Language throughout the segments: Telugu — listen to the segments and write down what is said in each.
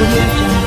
audio jungle.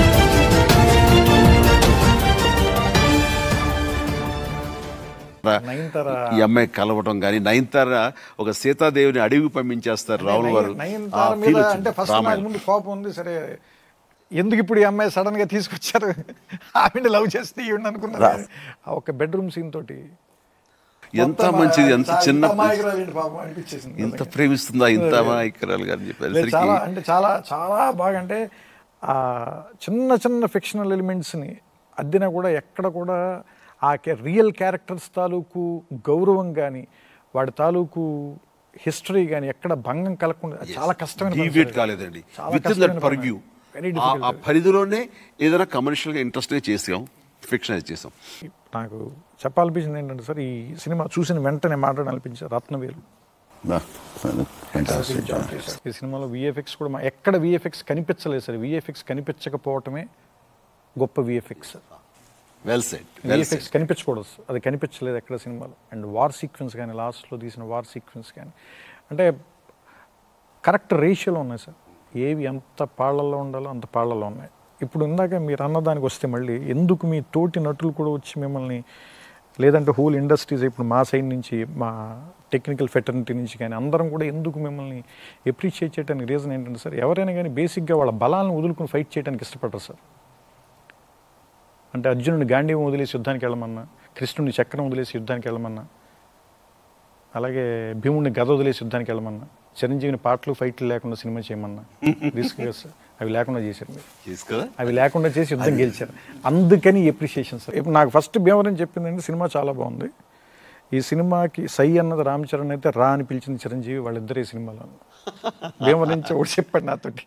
నయనతార ఈ అమ్మాయి కలవటం కానీ నయనతార ఒక సీతాదేవిని అడవికి పంపించేస్తారు రావణ వారు ఆ నయనతార feel మీద వచ్చింది. అంటే ఫస్ట్ నాకు రామాయణం. ముందు కోపం ఉంది సరే ఎందుకు ఇప్పుడు ఈ అమ్మాయి సడన్ గా తీసుకొచ్చారు ఆవిడ లవ్ చేస్తే ఈవిడ అనుకున్నారు ఆ ఒక బెడ్రూమ్ సీన్ తోటి ఎంత మొత్తం మంచిది ఎంత చాలా చిన్న అమాయకురాలు ఏంటి పాపం అనిపించేసింది ఇంత ప్రేమిస్తుందా ఇంత అమాయకురాలు గారు లేదు, చెప్పేసరికి చాలా అంటే చాలా చాలా బాగా అంటే ఆ చిన్న చిన్న ఫిక్షనల్ ఎలిమెంట్స్ని అద్దినా కూడా ఎక్కడ కూడా ఆ రియల్ క్యారెక్టర్స్ తాలూకు గౌరవం కానీ వాడి తాలూకు హిస్టరీ కానీ ఎక్కడ భంగం కలగకుండా చాలా కష్టమైన పని డీవియేట్ సార్. కాలేదండి చాలా విత్ ఇన్ దట్ కష్టమైన పని. పర్వ్యూ Very ఆ difficult. పరిధిలోనే ఏదైనా కమర్షియల్గా ఇంట్రెస్ట్గా చేసాం ఫిక్షనైజ్ చేసాం నాకు చెప్పాలనిపించింది ఏంటంటే సార్ ఈ సినిమా చూసిన వెంటనే మాట్లాడాలనిపించింది రత్నవేలు ఫెంటాస్టిక్ ఈ సినిమాలో విఎఫ్ఎక్స్ కూడా మా- ఎక్కడ విఎఫ్ఎక్స్ కనిపించలేదు సార్ విఎఫ్ఎక్స్ కనిపించకపోవటమే గొప్ప VFX well set well VFX కనిపించకూడదు అది కనిపించలేదు ఎక్కడ సినిమాలో అండ్ వార్ సీక్వెన్స్ కానీ లాస్ట్లో తీసిన వార్ సీక్వెన్స్ కానీ అంటే కరెక్ట్ రేషియోలో ఉన్నాయి సార్ ఏవి ఎంత పాళ్ళల్లో ఉండాలో అంత పాళ్ళల్లో ఉన్నాయి ఇప్పుడు ఇందాక మీరు అన్నదానికి వస్తే మళ్ళీ ఎందుకు మీ తోటి నటులు కూడా వచ్చి మిమ్మల్ని లేదంటే హోల్ ఇండస్ట్రీస్ ఇప్పుడు మా సైడ్ నుంచి మా టెక్నికల్ ఫెటర్నిటీ నుంచి కానీ అందరం కూడా ఎందుకు మిమ్మల్ని ఎప్రిషియేట్ చేయడానికి రీజన్ ఏంటంటే సార్ ఎవరైనా కానీ బేసిక్గా వాళ్ళ బలాలను వదులుకుని ఫైట్ చేయడానికి ఇష్టపడరు సార్ అంటే అర్జునుడిని గాంధీవం వదిలేసి యుద్ధానికి వెళ్ళమన్నా కృష్ణుడిని చక్రం వదిలేసి యుద్ధానికి వెళ్ళమన్నా అలాగే భీముడిని గద వదిలేసి యుద్ధానికి వెళ్ళమన్నా చిరంజీవిని పాటలు ఫైట్లు లేకుండా సినిమా చేయమన్నా రిస్క్ సార్ అవి లేకుండా చేశారు మీరు చేసి కదా అవి లేకుండా చేసి యుద్ధం గెలిచారు అందుకని ఎప్రిషియేషన్ సార్ ఇప్పుడు నాకు ఫస్ట్ భీమవరం చెప్పిందంటే సినిమా చాలా బాగుంది ఈ సినిమాకి సై అన్నది రామ్ చరణ్ అయితే రా అని పిలిచిన చిరంజీవి వాళ్ళిద్దరు ఈ సినిమాలో భీమవరం నుంచి ఒకటి చెప్పాడు నాతోటి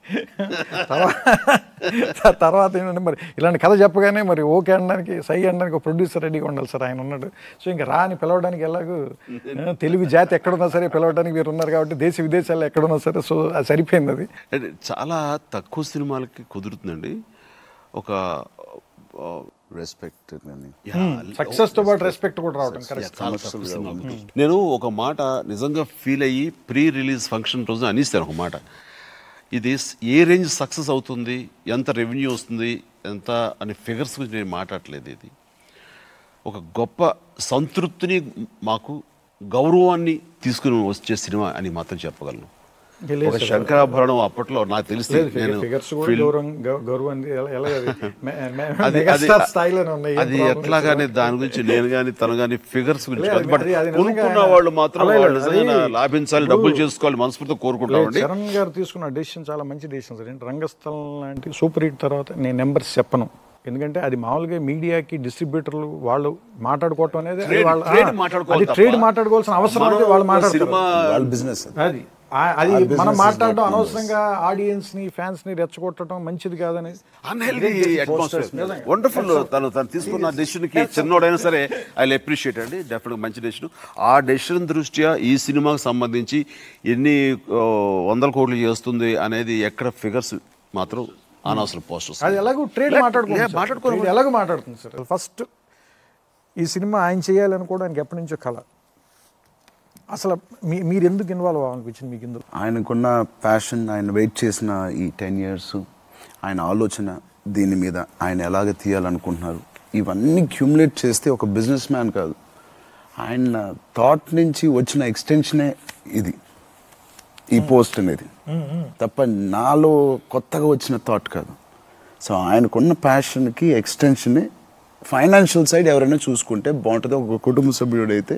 తర్వాత తర్వాత ఏంటంటే మరి ఇలాంటి కథ చెప్పగానే మరి ఓకే అనడానికి సై అనడానికి ఒక ప్రొడ్యూసర్ రెడీగా ఉండాలి సార్ ఆయన ఉన్నాడు సో ఇంకా రా అని పిలవడానికి ఎలాగో ఆ, తెలుగు జాతి ఎక్కడున్నా సరే పిలవడానికి మీరు ఉన్నారు కాబట్టి దేశ విదేశాల్లో ఎక్కడున్నా సరే సో అది సరిపోయింది అది అంటే చాలా తక్కువ సినిమాలకి కుదురుతుందండి ఒక రెస్పెక్ట్ కానీ సక్సెస్ తో పాటు రెస్పెక్ట్ కూడా రావడం కరెక్ట్ చాలా తక్కువ సినిమాలు. నేను ఒక మాట నిజంగా ఫీల్ అయ్యి ప్రీ రిలీజ్ ఫంక్షన్ రోజు అనిస్తాను ఒక మాట ఇది స్- ఏ రేంజ్ సక్సెస్ అవుతుంది ఎంత రెవెన్యూ వస్తుంది ఎంత అనే ఫిగర్స్ గురించి నేను మాట్లాడలేదు ఇది ఒక గొప్ప సంతృప్తిని మాకు గౌరవాన్ని తీసుకుని వచ్చే సినిమా అని మాత్రం చెప్పగలను లేదు ఒక సార్. శంకరాభరణం అప్పట్లో నాకు తెలిసి లేదు నేను ఫిగర్స్ కూడా film- గౌరవం గౌ- గౌరవం ఎలా- ఎలా అది మె- మె- అది మెగాస్టార్ అది- స్థాయిలోనే ఉన్నాయి ఏం అది problem ఎట్లాగానే లేదు. దాని గురించి నేను కానీ తను కానీ ఫిగర్స్ గురించి లేదు, కాదు. బట్ అది- అది నిజంగా కొనుక్కున్న వాళ్ళు మాత్రం అలా వాళ్ళు లేదు, నిజంగా అది లాభించాలి ఇప్పుడు- డబ్బులు చేసుకోవాలి మనస్ఫూర్తిగా లేదు, కోరుకుంటామండి చరణ్ గారు తీసుకున్న డెసిషన్ చాలా మంచి డెసిషన్ సార్ ఏంటి రంగస్థలం లాంటి సూపర్ హిట్ తర్వాత నేను నెంబర్స్ చెప్పను ఎందుకంటే అది మామూలుగా మీడియాకి డిస్ట్రిబ్యూటర్లు వాళ్ళు మాట్లాడుకోవటం అనేది అది Trade- వాళ్ళ- trade ఆ, మాట్లాడుకోవాలి అది ట్రేడ్ తప్ప మాట్లాడుకోవాల్సిన అవసరం మనం ఉంది, వాళ్ళు ఒక మాట్లాడతారు సినిమా వాళ్ళ బిజినెస్ అది ఆ- అది Our business మనం is మాట్లాడడం not అనవసరంగా ఆడియన్స్ ని ఫ్యాన్స్ ని రెచ్చగొట్టడం మంచిది కాదని అన్హెల్దీ అట్మాస్ఫియర్ వండర్ఫుల్ తను తను తీసుకున్న డెసిషన్ కి చిన్నోడైనా సరే ఐ అప్రిషియేట్ అండి డెఫినెట్ మంచి డెసిషన్ ఆ డెసిషన్ దృష్ట్యా ఈ సినిమాకి సంబంధించి ఎన్ని ఆ, వందల కోట్లు చేస్తుంది అనేది ఎక్కడ ఫిగర్స్ మాత్రం అనవసరం పోస్టర్స్ అది ఎలాగో ట్రేడ్ లే- మాట్లాడుకోండి లే, మాట్లాడుకోవాలి. ట్రేడ్ ఎలాగో మాట్లాడుతుంది సార్ ఫస్ట్ ఈ సినిమా ఆయన చేయాలనుకోవడానికి ఎప్పటి నుంచో కళ అసలు మీ మీరు ఎందుకు ఇన్వాల్వ్ అవ్వాలనిపించింది మీకు ఇందులో ఆయనకున్న ప్యాషన్ ఆయన వెయిట్ చేసిన ఈ టెన్ ఇయర్స్ ఆయన ఆలోచన దీని మీద ఆయన ఎలాగ తీయాలనుకుంటున్నారు ఇవన్నీ క్యూములేట్ చేస్తే ఒక బిజినెస్ మ్యాన్ కాదు ఆయన థాట్ నుంచి వచ్చిన ఎక్స్టెన్షనే ఇది ఈ పోస్ట్ అనేది తప్ప నాలో కొత్తగా వచ్చిన థాట్ కాదు సో ఆయనకున్న ప్యాషన్కి ఎక్స్టెన్షనే ఫైనాన్షియల్ సైడ్ ఎవరైనా చూసుకుంటే బాగుంటుంది ఒక కుటుంబ సభ్యుడైతే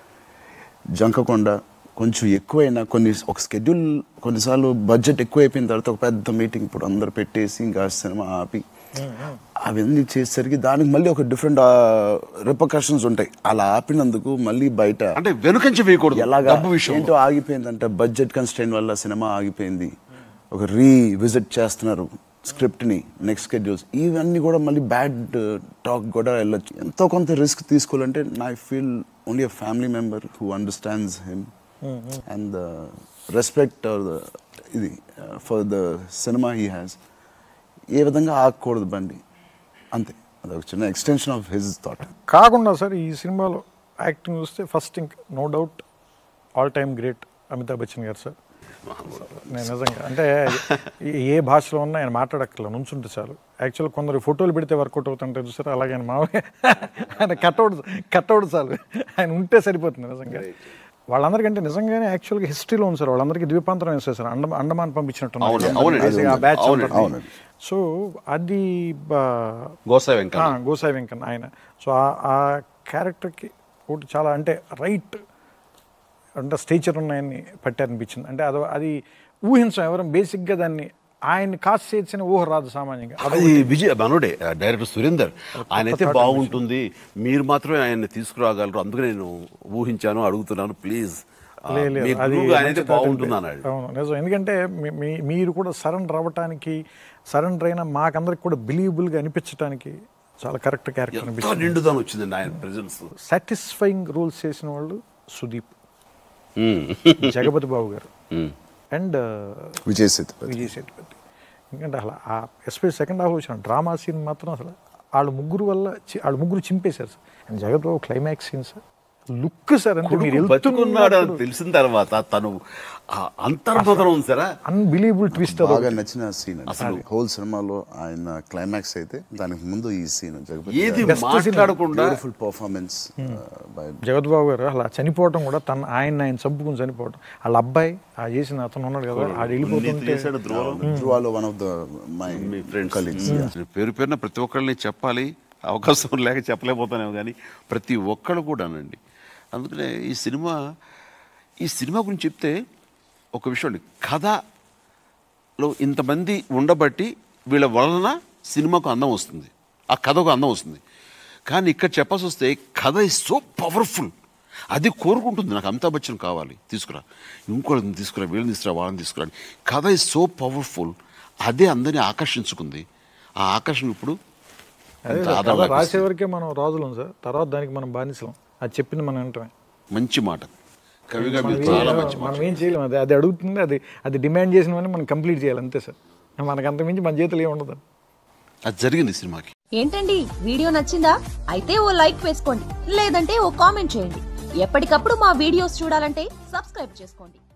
జంకకొండ కొంచెం ఎక్కువైనా కొన్ని ఒక స్కెడ్యూల్ కొన్నిసార్లు బడ్జెట్ ఎక్కువ అయిపోయిన తర్వాత ఒక పెద్ద మీటింగ్ ఇప్పుడు అందరు పెట్టేసి ఇంకా సినిమా ఆపి అవన్నీ చేసేసరికి దానికి మళ్ళీ ఒక డిఫరెంట్ రిపకషన్స్ ఉంటాయి అలా ఆపినందుకు మళ్ళీ బయట అంటే వెనుకంచి వేయకూడదు ఎలాగా డబ్బు విషయం ఏంటో ఆగిపోయిందంటే బడ్జెట్ కన్స్టెంట్ వల్ల సినిమా ఆగిపోయింది ఒక రీ విజిట్ చేస్తున్నారు స్క్రిప్ట్ ని నెక్స్ట్ స్కెడ్యూల్స్ ఇవన్నీ కూడా మళ్ళీ బ్యాడ్ టాక్ కూడా వెళ్ళొచ్చు ఎంతో కొంత రిస్క్ తీసుకోవాలంటే I feel only a family member who understands him and the respect ఇది for the cinema he has ఏ విధంగా ఆగకూడదు బండి అంతే అదొక చిన్న ఎక్స్టెన్షన్ ఆఫ్ హిజ్ థాట్ కాకుండా సార్ ఈ సినిమాలో యాక్టింగ్ చూస్తే ఫస్ట్ ఇంక్ no doubt all time great Amitabh Bachchan గారు సార్ నేను నిజంగా అంటే ఏ- ఏ భాషలో ఉన్నా ఆయన మాట్లాడక్కర్లా నుంచుంటే చాలు యాక్చువల్ కొందరు ఫోటోలు పెడితే వర్కౌట్ అవుతుంటారు చూసారు అలాగే ఆయన మామూలుగా ఆయన కట్అవుట్ కట్అవుట్ చాలు ఆయన ఉంటే సరిపోతుంది నిజంగా వాళ్ళందరికంటే నిజంగానే యాక్చువల్గా హిస్టరీలో ఉంది సార్ వాళ్ళందరికీ ద్వీపాంతరం వేసేసారు అండ అండమాన్ పంపించినట్టు అవును, అవునండి. ఆ బ్యాచ్ అవునండి. అవునండి. సో అది బా- గోసా వెంకట ఆ, గోసాయి వెంకన్న ఆయన సో ఆ- ఆ క్యారెక్టర్కి ఒకటి చాలా అంటే రైట్ అంటే స్టేచర్ ఉన్నాయని పట్టారనిపించింది అంటే అది అది ఊహించాం ఎవరం బేసిక్గా దాన్ని ఆయన్ని కాస్ట్ చేసిన ఊహ రాదు సామాన్యంగా అది విజయ్ మనోడే డైరెక్టర్ సురేందర్ ఆయన అయితే బాగుంటుంది మీరు మాత్రమే ఆయన్ని తీసుకురాగలరు అందుకే నేను ఊహించాను అడుగుతున్నాను ప్లీజ్ లే- లేదు, అది ఆయన అయితే మంచి thought బాగుంటుంది ఉంటే. అన్నాడు అవును నిజం ఎందుకంటే మీ- మీ- మీరు కూడా సరెండర్ అవ్వటానికి సరెండర్ అయినా మాకందరికి కూడా బిలీవబుల్గా అనిపించడానికి చాలా కరెక్ట్ క్యారెక్టర్ ఎంత అనిపిస్తుంది నిండుదనం వచ్చిందండి ఆయన ప్రెజెన్స్ సాటిస్ఫైయింగ్ రోల్స్ చేసిన వాళ్ళు సుదీప్ జగపతి బాబు గారు అండ్ విజయ్ సేతుపతి విజయ్ సేతుపతి ఎందుకంటే అసలు ఆ ఎస్పెషల్ సెకండ్ హాఫ్ వచ్చిన డ్రామా సీన్ మాత్రం అసలు వాళ్ళ ముగ్గురు వల్ల చి- వాళ్ళ ముగ్గురు చింపేశారు sir and Jagath Babu climax scene sir look sir అంటే మీరు బతుకున్నాడు అని తెలిసిన తర్వాత తను ఆ అంతర్మదనం ఉంది సరా అన్బిలీవబుల్ ట్విస్ట్ బాగా నచ్చిన సీన్ అసలు హోల్ సినిమాలో ఆయన క్లైమాక్స్ అయితే దానికి ముందు ఈ సీన్ ఏది Best scene. మాట్లాడకుండా beautiful performance by Jagath Babu గారు అలా చనిపోవటం కూడా తన ఆయన ఆయన చంపుకుని చనిపోవటం వాళ్ళ అబ్బాయి ఆ చేసిన అతను ఉన్నాడు కదా ఆడు నీతి వెళ్ళిపోతుంటే చేశాడు ధ్రువం ధ్రువాలో వన్ ఆఫ్ ద మై మీ ఫ్రెండ్స్ కలీగ్స్ పేరు పేరున ప్రతి ఒక్కళ్ళని చెప్పాలి అవకాశం లేక చెప్పలేకపోతానేమో కానీ ప్రతి ఒక్కళ్ళు కూడానండి అందుకనే ఈ సినిమా ఈ సినిమా గురించి చెప్తే ఒక విషయం అండి కథలో ఇంతమంది ఉండబట్టి వీళ్ళ వలన సినిమాకు అందం వస్తుంది ఆ కథకు అందం వస్తుంది కానీ ఇక్కడ చెప్పాల్సి వస్తే కథ ఇస్ సో పవర్ఫుల్ అది కోరుకుంటుంది నాకు అమితాబ్ బచ్చన్ కావాలి తీసుకురా ఇంకోళ్ళని తీసుకురా వీళ్ళని తీసుకురా వాళ్ళని తీసుకురా అని. కథ ఇస్ సో పవర్ఫుల్ అదే అందరినీ ఆకర్షించుకుంది ఆ ఆకర్షణ ఇప్పుడు అదే ఇంత సార్, ఆదరణ కథ లభిస్తుంది. రాసే వరకే మనం రాజులం సార్ తర్వాత దానికి మనం బానిసలం అది చెప్పింది మనం వింటమే మంచి మాట కవిగా మనం మీరు చాలా ఏం- మంచి మాట మనం ఏం చేయలేం అది అది అడుగుతుంది అది అది డిమాండ్ చేసినవని మనం కంప్లీట్ చేయాలి అంతే సార్ మనకు అంతకుమించి మన చేతులు ఏమి ఉండదు అది జరిగింది ఈ సినిమాకి ఏంటండి వీడియో నచ్చిందా అయితే ఓ లైక్ వేసుకోండి లేదంటే ఓ కామెంట్ చేయండి ఎప్పటికప్పుడు మా వీడియోస్ చూడాలంటే సబ్స్క్రైబ్ చేసుకోండి